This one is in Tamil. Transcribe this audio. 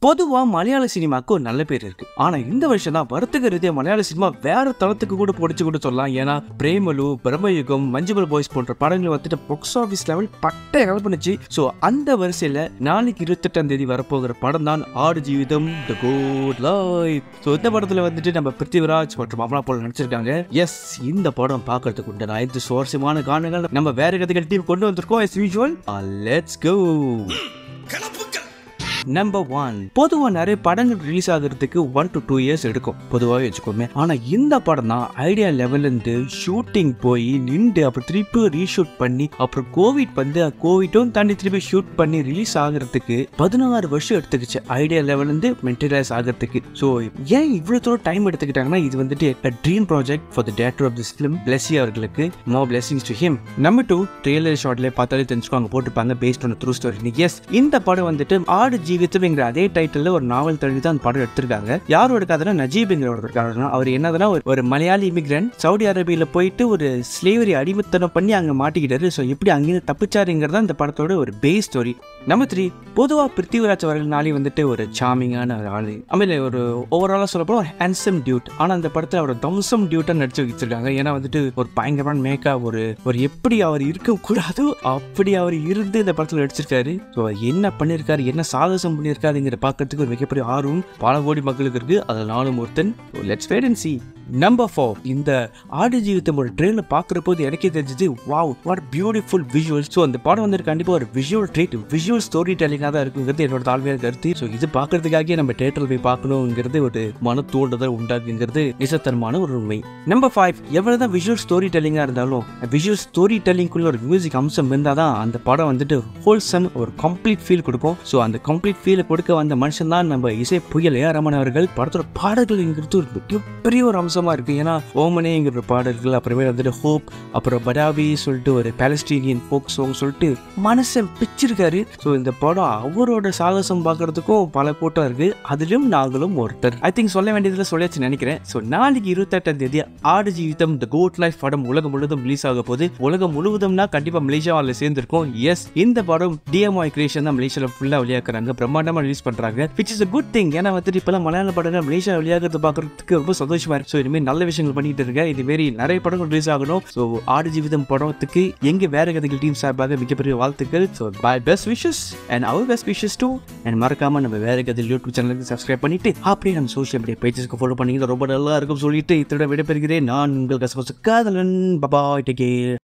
பொதுவா மலையாள சினிமாக்கு ஒரு நல்ல பேர் இருக்கு ஆனா இந்த வருஷம் தான் வருத்தக ரீதியா மலையாள சினிமா வேற தளத்துக்கு கூட பொடிச்சு கூட சொல்லலாம் ஏன்னா பிரேமலு பிரம்மயுகம் மஞ்சுமல் பாய்ஸ் போன்ற படங்கள் வந்துட்டு பாக்ஸ் ஆஃபீஸ் லெவல் பட்டை கலப்புனுச்சு ஸோ அந்த வரிசையில நாளைக்கு இருபத்தெட்டாம் தேதி வரப்போகிற படம் தான் ஆடு ஜீவிதம் த குட் லைஃப் ஸோ இந்த படத்துல வந்துட்டு நம்ம பிருத்திவிராஜ் மற்றும் அமலா போல் நடிச்சிருக்காங்க எஸ் இந்த படம் பார்க்கறதுக்கு உண்டான ஐந்து சுவாரஸ்யமான காரணங்கள் நம்ம வேற கதைகள் டீம் கொண்டு வந்திருக்கோம் as usual let's go number one பொதுவா நிறைய படங்கள் ரிலீஸ் ஆகுறதுக்கு ஒன் டு டூ இயர்ஸ் எடுக்கும் பொதுவாகவே வச்சுக்கோமே ஆனா இந்த படம் தான் ஐடியா லெவல்ல இருந்து ஷூட்டிங் போய் நின்று அப்புறம் திருப்பி ரீஷூட் பண்ணி அப்புறம் கோவிட் வந்து கோவிட்டும் தாண்டி திருப்பி ஷூட் பண்ணி ரிலீஸ் ஆகுறதுக்கு பதினாறு வருஷம் எடுத்துக்கிச்சு ஐடியா லெவல்ல இருந்து மென்டலைஸ் ஆகிறதுக்கு ஸோ ஏன் இவ்வளவு தூரம் டைம் எடுத்துக்கிட்டாங்கன்னா இது வந்துட்டு dream project for the director of this film Blessy அவர்களுக்கு more blessings to him number two trailer ஷார்ட்ல பார்த்தாலே தெரிஞ்சுக்கோ அங்க போட்டுப்பாங்க பேஸ்ட் ஆன் ட்ரூ ஸ்டோரி எஸ் இந்த படம் வந்துட்டு ஆடு ஜீவித்துங்கிற அதே டைட்டில் ஒரு நாவல் தழுவி தான் அந்த படம் எடுத்திருக்காங்க யாரும் எடுக்காதுன்னா நஜீப்ங்கிற இருக்காங்க அவர் என்னதுன்னா ஒரு- ஒரு மலையாளி இமிகிரண்ட் சவுதி அரேபியால போயிட்டு ஒரு ஸ்லேவரி அடிமைத்தனம் பண்ணி அங்க மாட்டிக்கிட்டாரு ஸோ எப்படி அங்கிருந்து தப்பிச்சாருங்கிறது அந்த படத்தோட ஒரு பேஸ் ஸ்டோரி நம்பர் த்ரீ பொதுவாக பிருத்திவிராஜ் அவர்கள்னாலே வந்துட்டு ஒரு சாமிங்கான ஒரு ஆளு ஆಮೇಲೆ ஒரு ஓவராலாக சொல்லப்போ ஒரு ஹேண்ட்ஸம் டியூட் ஆனால் அந்த படத்தில் அவர் தம்சம் டியூட்டாக நடிச்சு வச்சிருக்காங்க ஏன்னா வந்துட்டு ஒரு பயங்கரமான மேக்கப் ஒரு ஒரு எப்படி அவர் இருக்கக்கூடாதோ அப்படி அவர் இருந்து இந்த படத்தில் நடிச்சிருக்காரு ஸோ என்ன பண்ணியிருக்காரு என்ன சாகசம் பண்ணியிருக்காருங்கிற பார்க்கறதுக்கு ஒரு மிகப்பெரிய ஆர்வம் பல கோடி மக்களுக்கு இருக்கு அதில் நானும் ஒருத்தன் let's wait and see number four இந்த ஆடு ஜீவித்தமோட ட்ரெயினில் பார்க்குற போது எனக்கே தெரிஞ்சது wow what beautiful visual so அந்த படம் வந்து கண்டிப்பாக ஒரு விஷுவல் ட்ரீட் விஷுவல் ஸ்டோரி டெல்லிங்காக தான் இருக்குங்கிறது என்னோட தாழ்மையான கருத்து ஸோ இது பார்க்கறதுக்காகவே நம்ம தேட்டரில் போய் பார்க்கணுங்கிறது ஒரு மன தூண்டுதல் உண்டாக்குங்கிறது நிசத்தனமான ஒரு உண்மை நம்பர் ஃபைவ் எவ்வளோதான் விஷுவல் ஸ்டோரி டெல்லிங்காக இருந்தாலும் விஷுவல் ஸ்டோரி டெல்லிங்குள்ள ஒரு மியூசிக் அம்சம் இருந்தால் தான் அந்த படம் வந்துட்டு ஹோல்சம் ஒரு கம்ப்ளீட் ஃபீல் கொடுக்கும் ஸோ அந்த கம்ப்ளீட் ஃபீலை கொடுக்க வந்த மனுஷன் தான் நம்ம இசை புயல் ஏ ரமன் அவர்கள் படத்தோட பாடல்கள்ங்கிறது ஒரு மிகப்பெரிய ஒரு அம்சமாக இருக்குது ஏன்னா ஓமனேங்கிற ஒரு பாடல்கள் அப்புறமே வந்துட்டு ஹோப் அப்புறம் படாவி சொல்லிட்டு ஒரு பாலஸ்டீனியன் ஃபோக் சாங் சொல்லிட்டு மனசை பிச்சிருக்காரு ஸோ இந்த படம் அவரோட சாகசம் பார்க்கறதுக்கும் பல கூட்டம் இருக்கு அதிலும் நாங்களும் ஒருத்தர் ஐ திங்க் சொல்ல வேண்டியதுல சொல்லியாச்சு நினைக்கிறேன் ஸோ நாளைக்கு இருபத்தெட்டாம் தேதி ஆடு ஜீவிதம் த கோட் லைஃப் படம் உலகம் முழுவதும் ரிலீஸ் ஆக போகுது உலகம் முழுவதும்னா கண்டிப்பா மலேசியாவில் சேர்ந்திருக்கும் எஸ் இந்த படம் டிஎம்ஐ கிரியேஷன் தான் மலேசியாவில் ஃபுல்லாக வெளியாக்குறாங்க பிரம்மாண்டமா ரிலீஸ் பண்றாங்க which is a good thing ஏன்னா வந்துட்டு இப்பெல்லாம் மலையாள படங்கள் மலேசியா வெளியாகிறது பார்க்கறதுக்கு ரொம்ப சந்தோஷமா இருக்கு ஸோ இனிமேல் நல்ல விஷயங்கள் பண்ணிட்டு இருக்கேன் இது மாரி நிறைய படங்கள் ரிலீஸ் ஆகணும் ஸோ ஆடு ஜீவிதம் படத்துக்கு எங்க வேற கதைகள் டீம் சார்பாக மிகப்பெரிய வாழ்த்துக்கள் so bye best wishes and our best wishes too and மறக்காம நம்ம வேற கதை யூடியூப் சேனலுக்கு சப்ஸ்கிரைப் பண்ணிட்டு அப்படியே நம்ம சோஷியல் மீடியா பேஜஸ்க்கு ஃபாலோ பண்ணீங்கன்னா ரொம்ப நல்லா இருக்கும் சொல்லிட்டு இத்தோட விடைபெறுகிறேன் நான் உங்கள் கசகச காதலன் பபாய் டேக்